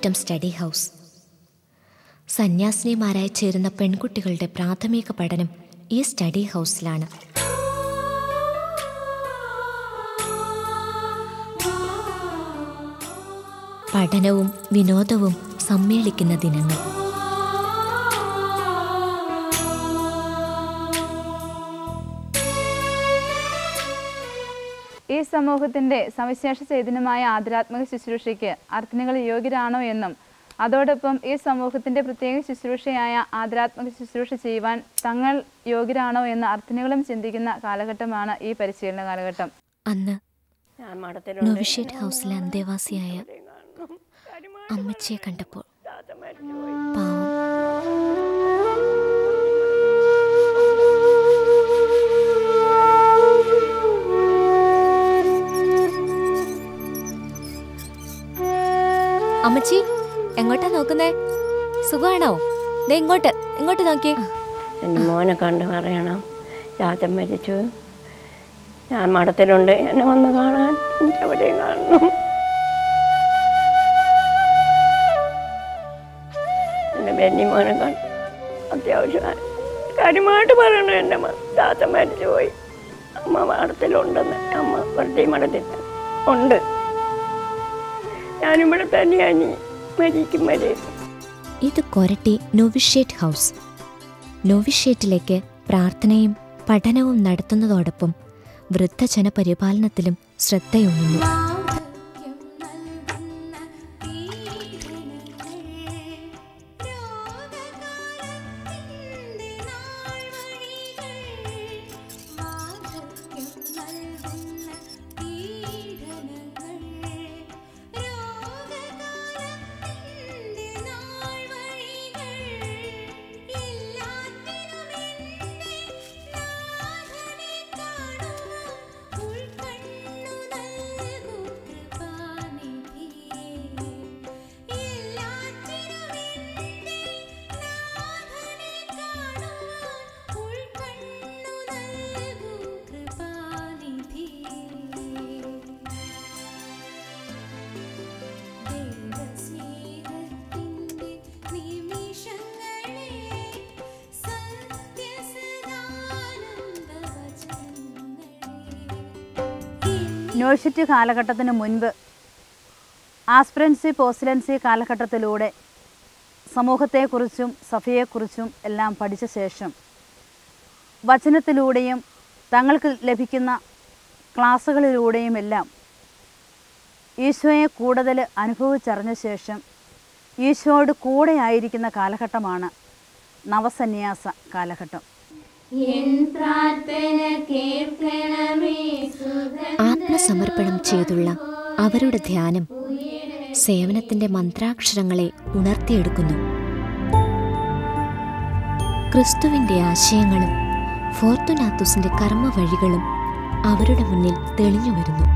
കൂറ്റം study house സന്യാസിനിമാരായി ചേരുന്ന പെൺകുട്ടികളുടെ പ്രാഥമിക പഠനം ഈ സ്റ്റഡി ഹൗസിലാണ് പഠനവും വിനോദവും സമ്മേളിക്കുന്ന ദിനങ്ങൾ ഈ സമൂഹത്തിന്റെ സവിശേഷ ചൈതന്യമായ ആദരാത്മക ശുശ്രൂഷയ്ക്ക് അർത്ഥിനികൾ യോഗ്യരാണോ എന്നും അതോടൊപ്പം ഈ സമൂഹത്തിന്റെ പ്രത്യേക ശുശ്രൂഷയായ ആദരാത്മക ശുശ്രൂഷ ചെയ്യുവാൻ തങ്ങൾ യോഗ്യരാണോ എന്ന് അർത്ഥിനികളും ചിന്തിക്കുന്ന കാലഘട്ടമാണ് ഈ പരിശീലന കാലഘട്ടം അന്ന് ഞാൻ മഠത്തിലുണ്ട് നൊവിഷ്യേറ്റ് ഹൗസിലെ അന്തേവാസിയായ അമ്മച്ചിയെ കണ്ടപ്പോൾ പാവം അമ്മച്ചി എങ്ങോട്ടാ നോക്കുന്നേ സുഖമാണോ ദേ ഇങ്ങോട്ട് ഇങ്ങോട്ട് നോക്കിയേ എൻ്റെ മോനെ കണ്ട് പറയണം ചാച്ചൻ മരിച്ചു ഞാൻ മഠത്തിലുണ്ട് എന്നെ വന്ന് കാണാൻ എനിക്ക് എവിടെയും കാണണം എൻ്റെ ബെന്നി മോനെ കണ്ട് അത്യാവശ്യം കാര്യമായിട്ട് പറയണം എൻ്റെ മ- ചാച്ചൻ മരിച്ചു പോയി അമ്മ മഠത്തിലുണ്ടെന്ന് അമ്മ വെറുതെ മഠത്തിൽ ഉണ്ട് ഞാനിവിടെ തന്നെയാണ് ഇനി മരിക്കും വരെ ഇത് കൊരട്ടി നൊവിഷ്യേറ്റ് ഹൗസ് നൊവിഷ്യേറ്റിലേക്ക് പ്രാർത്ഥനയും പഠനവും നടത്തുന്നതോടൊപ്പം വൃദ്ധജന പരിപാലനത്തിലും ശ്രദ്ധയൂന്നുന്നു ന്യൂഷിറ്റ് കാലഘട്ടത്തിന് മുൻപ് ആസ്പിറൻസി പോസിലൻസി കാലഘട്ടത്തിലൂടെ സമൂഹത്തെക്കുറിച്ചും സഭയെക്കുറിച്ചും എല്ലാം പഠിച്ച ശേഷം വചനത്തിലൂടെയും തങ്ങൾക്ക് ലഭിക്കുന്ന ക്ലാസ്സുകളിലൂടെയും എല്ലാം ഈശോയെ കൂടുതൽ അനുഭവിച്ചറിഞ്ഞ ശേഷം ഈശോയോട് കൂടെ ആയിരിക്കുന്ന കാലഘട്ടമാണ് നവസന്യാസ കാലഘട്ടം ആത്മസമർപ്പണം ചെയ്തുള്ള അവരുടെ ധ്യാനം സേവനത്തിന്റെ മന്ത്രാക്ഷരങ്ങളെ ഉണർത്തിയെടുക്കുന്നു ക്രിസ്തുവിന്റെ ആശയങ്ങളും ഫോർത്തുനാത്തുസിന്റെ കർമ്മ വഴികളും അവരുടെ മുന്നിൽ തെളിഞ്ഞു വരുന്നു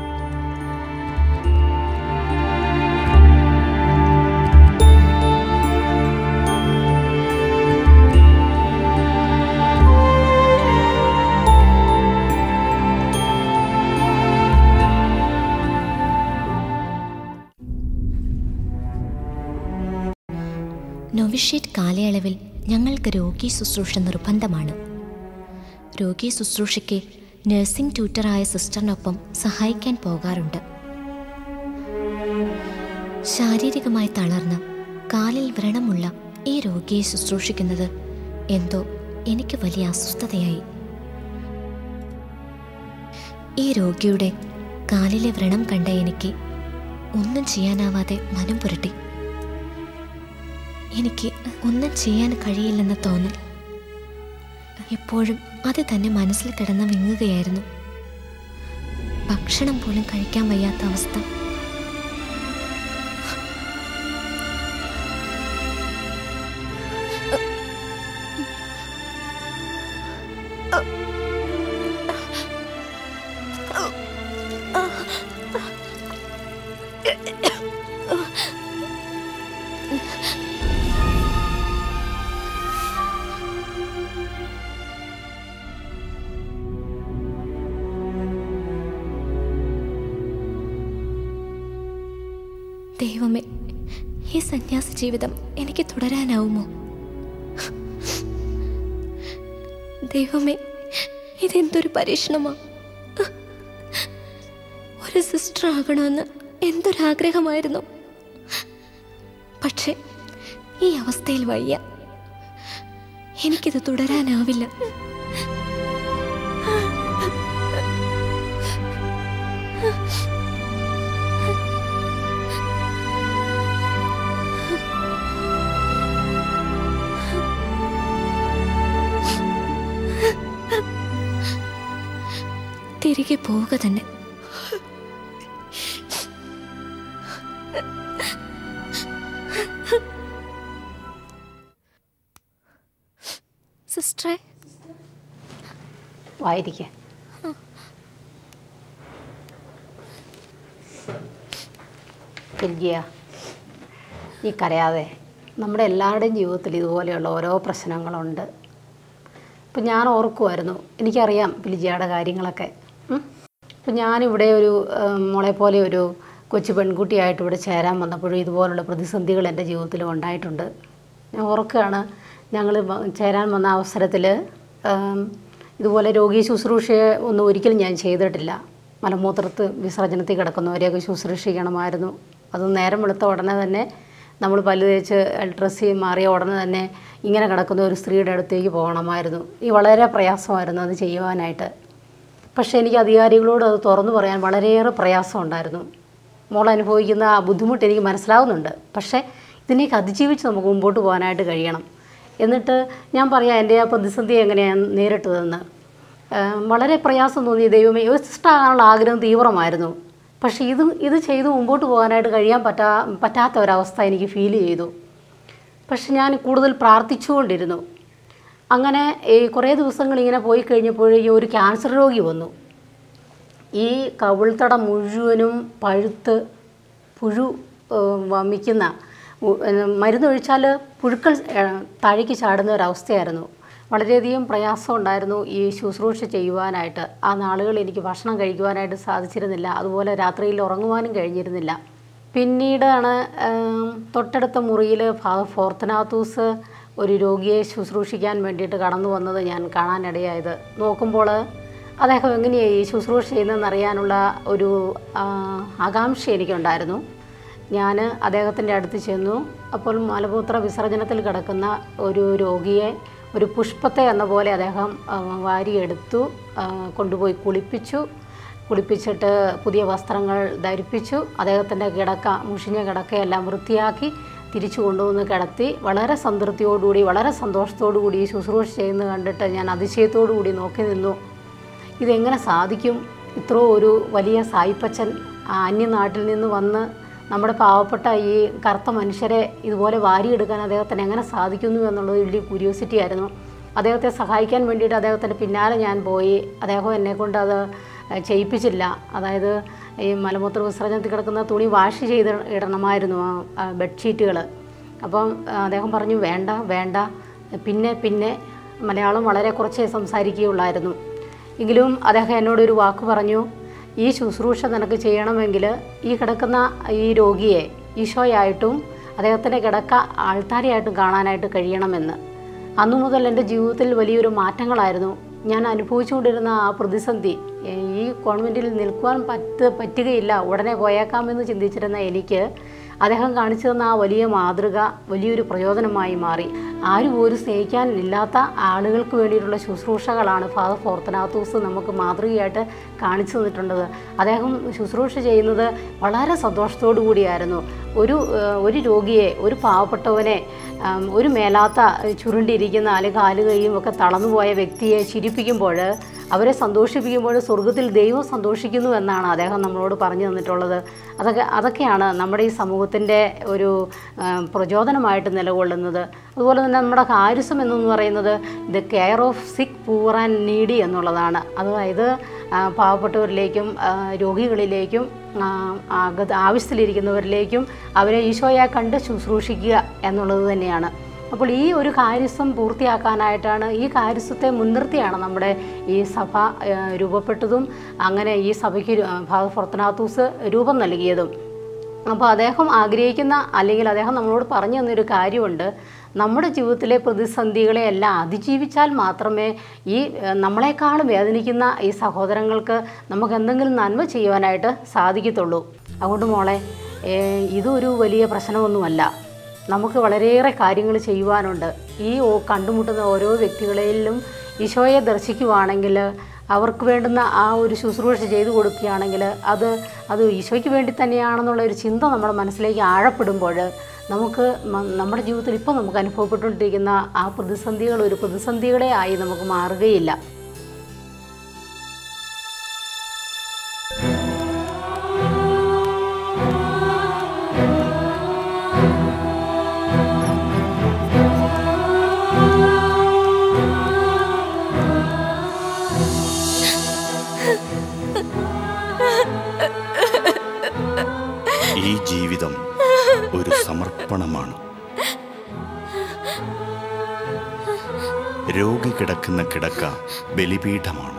നൊവിഷ്യേറ്റ് കാലയളവിൽ ഞങ്ങൾക്ക് രോഗി ശുശ്രൂഷ നിർബന്ധമാണ് രോഗി ശുശ്രൂഷയ്ക്ക് നഴ്സിംഗ് ട്യൂട്ടറായ സിസ്റ്ററിനൊപ്പം സഹായിക്കാൻ പോകാറുണ്ട് ശാരീരികമായി തളർന്ന് കാലിൽ വ്രണമുള്ള ഈ രോഗിയെ ശുശ്രൂഷിക്കുന്നത് എന്തോ എനിക്ക് വലിയ അസ്വസ്ഥതയായി ഈ രോഗിയുടെ കാലിലെ വ്രണം കണ്ട എനിക്ക് ഒന്നും ചെയ്യാനാവാതെ മനം പുരട്ടി എനിക്ക് ഒന്നും ചെയ്യാൻ കഴിയില്ലെന്ന തോന്നൽ എപ്പോഴും അത് തന്നെ മനസ്സിൽ കിടന്ന് വിങ്ങുകയായിരുന്നു ഭക്ഷണം പോലും കഴിക്കാൻ വയ്യാത്ത അവസ്ഥ ദൈവമേ ഈ സന്യാസ ജീവിതം എനിക്ക് തുടരാനാവുമോ ദൈവമേ ഇതെന്തൊരു പരീക്ഷണമാ ഒരു സിസ്റ്റർ ആകണമെന്ന് എന്തൊരാഗ്രഹമായിരുന്നു പക്ഷെ ഈ അവസ്ഥയിൽ വയ്യ എനിക്കിത് തുടരാനാവില്ല തിരികെ പോവുക തന്നെ സിസ്റ്ററെ വായിരിക്കുക വിദ്യ ഈ കരയാതെ നമ്മുടെ എല്ലാവരുടെയും ജീവിതത്തിൽ ഇതുപോലെയുള്ള ഓരോ പ്രശ്നങ്ങളുണ്ട് ഇപ്പം ഞാൻ ഓർക്കുമായിരുന്നു എനിക്കറിയാം പിലിജിയുടെ കാര്യങ്ങളൊക്കെ ഉം. ഇപ്പം ഞാനിവിടെ ഒരു ഉം, മോളെ പോലെ ഒരു കൊച്ചു പെൺകുട്ടിയായിട്ട് ഇവിടെ ചേരാൻ വന്നപ്പോഴും ഇതുപോലുള്ള പ്രതിസന്ധികൾ എൻ്റെ ജീവിതത്തിലും ഉണ്ടായിട്ടുണ്ട് ഞാൻ ഓർക്കുകയാണ് ഞങ്ങൾ ചേരാൻ വന്ന അവസരത്തിൽ ഇതുപോലെ രോഗി ശുശ്രൂഷയെ ഒന്നും ഒരിക്കലും ഞാൻ ചെയ്തിട്ടില്ല മലമൂത്രത്ത് വിസർജനത്തിൽ കിടക്കുന്നവരെയൊക്കെ ശുശ്രൂഷിക്കണമായിരുന്നു അത് നേരം വെളുത്ത ഉടനെ തന്നെ നമ്മൾ പല്ല് തേച്ച് ഡ്രസ്സ് ചെയ്ത് മാറിയ ഉടനെ തന്നെ ഇങ്ങനെ കിടക്കുന്ന ഒരു സ്ത്രീയുടെ അടുത്തേക്ക് പോകണമായിരുന്നു ഈ വളരെ പ്രയാസമായിരുന്നു അത് ചെയ്യുവാനായിട്ട് പക്ഷേ എനിക്ക് അധികാരികളോട് അത് തുറന്നു പറയാൻ വളരെയേറെ പ്രയാസമുണ്ടായിരുന്നു മോൾ അനുഭവിക്കുന്ന ആ ബുദ്ധിമുട്ട് എനിക്ക് മനസ്സിലാവുന്നുണ്ട് പക്ഷേ ഇതിനെയൊക്കെ അതിജീവിച്ച് നമുക്ക് മുമ്പോട്ട് പോകാനായിട്ട് കഴിയണം എന്നിട്ട് ഞാൻ പറയാം എൻ്റെ ആ പ്രതിസന്ധി എങ്ങനെയാണ് നേരിട്ടതെന്ന് ആ, വളരെ പ്രയാസം തോന്നി ദൈവമേ ഒരു സിസ്റ്റർ ആകാനുള്ള ആഗ്രഹം തീവ്രമായിരുന്നു പക്ഷേ ഇത് ഇത് ചെയ്ത് മുമ്പോട്ട് പോകാനായിട്ട് കഴിയാൻ പറ്റാ പറ്റാത്ത ഒരവസ്ഥ എനിക്ക് ഫീൽ ചെയ്തു പക്ഷെ ഞാൻ കൂടുതൽ പ്രാർത്ഥിച്ചുകൊണ്ടിരുന്നു അങ്ങനെ ഈ കുറേ ദിവസങ്ങൾ ഇങ്ങനെ പോയി കഴിഞ്ഞപ്പോഴേക്കും ഒരു ക്യാൻസർ രോഗി വന്നു ഈ കവിൾത്തടം മുഴുവനും പഴുത്ത് പുഴു ഏഹ്, വമിക്കുന്ന ഉ- ഏഹ്, മരുന്നൊഴിച്ചാൽ പുഴുക്കൾ ഏഹ്, താഴേക്ക് ചാടുന്ന ഒരവസ്ഥയായിരുന്നു വളരെയധികം പ്രയാസം ഉണ്ടായിരുന്നു ഈ ശുശ്രൂഷ ചെയ്യുവാനായിട്ട് ആ നാളുകൾ എനിക്ക് ഭക്ഷണം കഴിക്കുവാനായിട്ട് സാധിച്ചിരുന്നില്ല അതുപോലെ രാത്രിയിൽ ഉറങ്ങുവാനും കഴിഞ്ഞിരുന്നില്ല പിന്നീടാണ് ഏം, തൊട്ടടുത്ത മുറിയിൽ ഫാദർ ഫോർത്തനാത്തൂസ് ഒരു രോഗിയെ ശുശ്രൂഷിക്കാൻ വേണ്ടിയിട്ട് കടന്നു വന്നത് ഞാൻ കാണാനിടയായത് നോക്കുമ്പോൾ അദ്ദേഹം എങ്ങനെയാണ് ഈ ശുശ്രൂഷ ചെയ്യുന്നതെന്ന് അറിയാനുള്ള ഒരു ആ, ആകാംക്ഷ എനിക്കുണ്ടായിരുന്നു ഞാൻ അദ്ദേഹത്തിൻ്റെ അടുത്ത് ചെന്നു അപ്പോൾ മലമൂത്ര വിസർജനത്തിൽ കിടക്കുന്ന ഒരു രോഗിയെ ഒരു പുഷ്പത്തെ എന്ന പോലെ അദ്ദേഹം ആ, വാരിയെടുത്തു ആ, കൊണ്ടുപോയി കുളിപ്പിച്ചു കുളിപ്പിച്ചിട്ട് പുതിയ വസ്ത്രങ്ങൾ ധരിപ്പിച്ചു അദ്ദേഹത്തിൻ്റെ കിടക്ക മുഷിഞ്ഞ കിടക്കയെല്ലാം വൃത്തിയാക്കി തിരിച്ചു കൊണ്ടുവന്ന് കിടത്തി വളരെ സംതൃപ്തിയോടുകൂടി വളരെ സന്തോഷത്തോടു കൂടി ഈ ശുശ്രൂഷ ചെയ്യുന്നത് കണ്ടിട്ട് ഞാൻ അതിശയത്തോടു കൂടി നോക്കി നിന്നു ഇതെങ്ങനെ സാധിക്കും ഇത്ര ഒരു വലിയ സായിപ്പച്ചൻ ആ അന്യനാട്ടിൽ നിന്ന് വന്ന് നമ്മുടെ പാവപ്പെട്ട ഈ കറുത്ത മനുഷ്യരെ ഇതുപോലെ വാരിയെടുക്കാൻ അദ്ദേഹത്തിന് എങ്ങനെ സാധിക്കുന്നു എന്നുള്ളത് വലിയ ക്യൂരിയോസിറ്റി ആയിരുന്നു അദ്ദേഹത്തെ സഹായിക്കാൻ വേണ്ടിയിട്ട് അദ്ദേഹത്തിൻ്റെ പിന്നാലെ ഞാൻ പോയി അദ്ദേഹം എന്നെ കൊണ്ട് അത് ഏഹ്, ചെയ്യിപ്പിച്ചില്ല അതായത് ഈ മലമൂത്ര വിസർജനത്തിൽ കിടക്കുന്ന തുണി വാഷ് ചെയ്ത് ഇടണമായിരുന്നു ആ ബെഡ്ഷീറ്റുകൾ അപ്പം ആ, അദ്ദേഹം പറഞ്ഞു വേണ്ട വേണ്ട പിന്നെ പിന്നെ മലയാളം വളരെ കുറച്ചേ സംസാരിക്കുകയുള്ളായിരുന്നു എങ്കിലും അദ്ദേഹം എന്നോടൊരു വാക്ക് പറഞ്ഞു ഈ ശുശ്രൂഷ നിനക്ക് ചെയ്യണമെങ്കിൽ ഈ കിടക്കുന്ന ഈ രോഗിയെ ഈശോയായിട്ടും അദ്ദേഹത്തിൻ്റെ കിടക്ക ആൾത്താരെയായിട്ടും കാണാനായിട്ട് കഴിയണമെന്ന് അന്നു മുതൽ എൻ്റെ ജീവിതത്തിൽ വലിയൊരു മാറ്റങ്ങളായിരുന്നു ഞാൻ അനുഭവിച്ചുകൊണ്ടിരുന്ന ആ പ്രതിസന്ധി ഏ, ഈ കോൺവെൻറ്റിൽ നിൽക്കുവാൻ പറ്റ പറ്റുകയില്ല ഉടനെ പോയേക്കാമെന്ന് ചിന്തിച്ചിരുന്ന എനിക്ക് അദ്ദേഹം കാണിച്ചു തന്ന ആ വലിയ മാതൃക വലിയൊരു പ്രചോദനമായി മാറി ആരും ഒരു സ്നേഹിക്കാനില്ലാത്ത ആളുകൾക്ക് വേണ്ടിയിട്ടുള്ള ശുശ്രൂഷകളാണ് ഫാദർ ഫോർത്തനാത്തൂസ് നമുക്ക് മാതൃകയായിട്ട് കാണിച്ചു തന്നിട്ടുള്ളത് അദ്ദേഹം ശുശ്രൂഷ ചെയ്യുന്നത് വളരെ സന്തോഷത്തോടു കൂടിയായിരുന്നു ഒരു ഏഹ്, ഒരു രോഗിയെ ഒരു പാവപ്പെട്ടവനെ ആം, ഒരു മേലാത്ത ചുരുണ്ടിരിക്കുന്ന അല്ലെങ്കിൽ കാല് കൈയും ഒക്കെ തളർന്നുപോയ വ്യക്തിയെ ചിരിപ്പിക്കുമ്പോൾ അവരെ സന്തോഷിപ്പിക്കുമ്പോൾ സ്വർഗത്തിൽ ദൈവം സന്തോഷിക്കുന്നു എന്നാണ് അദ്ദേഹം നമ്മളോട് പറഞ്ഞു തന്നിട്ടുള്ളത് അതൊക്കെ അതൊക്കെയാണ് നമ്മുടെ ഈ സമൂഹത്തിൻ്റെ ഒരു ആം, പ്രചോദനമായിട്ട് നിലകൊള്ളുന്നത് അതുപോലെ തന്നെ നമ്മുടെ കാരുസം എന്ന് പറയുന്നത് ദ കെയർ ഓഫ് സിക്ക് പൂർ ആൻഡ് നീഡി എന്നുള്ളതാണ് അതായത് ആ, പാവപ്പെട്ടവരിലേക്കും ആ, രോഗികളിലേക്കും ആ, അകത്ത് ആവശ്യത്തിലിരിക്കുന്നവരിലേക്കും അവരെ ഈശോയെ കണ്ട് ശുശ്രൂഷിക്കുക എന്നുള്ളത് തന്നെയാണ് അപ്പോൾ ഈ ഒരു കാര്യസ്ഥം പൂർത്തിയാക്കാനായിട്ടാണ് ഈ കാര്യസ്ഥത്തെ മുൻനിർത്തിയാണ് നമ്മുടെ ഈ സഭ ആ, രൂപപ്പെട്ടതും അങ്ങനെ ഈ സഭയ്ക്ക് രു- ഫാദർ ഫോർത്തനാത്തൂസ് രൂപം നൽകിയതും അപ്പോൾ അദ്ദേഹം ആഗ്രഹിക്കുന്ന അല്ലെങ്കിൽ അദ്ദേഹം നമ്മളോട് പറഞ്ഞു തന്നൊരു കാര്യമുണ്ട് നമ്മുടെ ജീവിതത്തിലെ പ്രതിസന്ധികളെ എല്ലാം അതിജീവിച്ചാൽ മാത്രമേ ഈ ഏഹ്, നമ്മളെക്കാളും വേദനിക്കുന്ന ഈ സഹോദരങ്ങൾക്ക് നമുക്ക് എന്തെങ്കിലും നന്മ ചെയ്യുവാനായിട്ട് സാധിക്കത്തുള്ളൂ അതുകൊണ്ട് മോളെ ഏഹ്, ഇതൊരു വലിയ പ്രശ്നമൊന്നുമല്ല നമുക്ക് വളരെയേറെ കാര്യങ്ങൾ ചെയ്യുവാനുണ്ട് ഈ ഓ- കണ്ടുമുട്ടുന്ന ഓരോ വ്യക്തികളിലും ഈശോയെ ദർശിക്കുവാണെങ്കിൽ അവർക്ക് വേണ്ടുന്ന ആ ഒരു ശുശ്രൂഷ ചെയ്തു കൊടുക്കുകയാണെങ്കിൽ അത് അത് ഈശോയ്ക്ക് വേണ്ടി തന്നെയാണെന്നുള്ള ഒരു ചിന്ത നമ്മുടെ മനസ്സിലേക്ക് ആഴപ്പെടുമ്പോൾ നമുക്ക് മ- നമ്മുടെ ജീവിതത്തിൽ ഇപ്പോൾ നമുക്ക് അനുഭവപ്പെട്ടുകൊണ്ടിരിക്കുന്ന ആ പ്രതിസന്ധികൾ ഒരു പ്രതിസന്ധികളെ ആയി നമുക്ക് മാറുകയില്ല ഈ ജീവിതം ഒരു സമർപ്പണമാണ് രോഗി കിടക്കുന്ന കിടക്ക ബലിപീഠമാണ്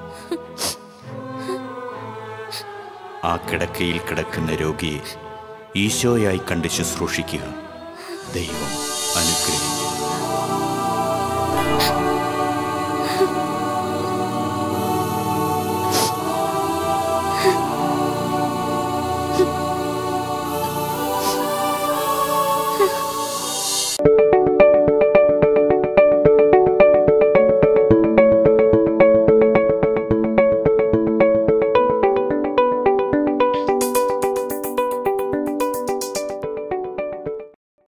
ആ കിടക്കയിൽ കിടക്കുന്ന രോഗിയെ ഈശോയായി കണ്ട് ശുശ്രൂഷിക്കുക ദൈവം അനുഗ്രഹിക്കും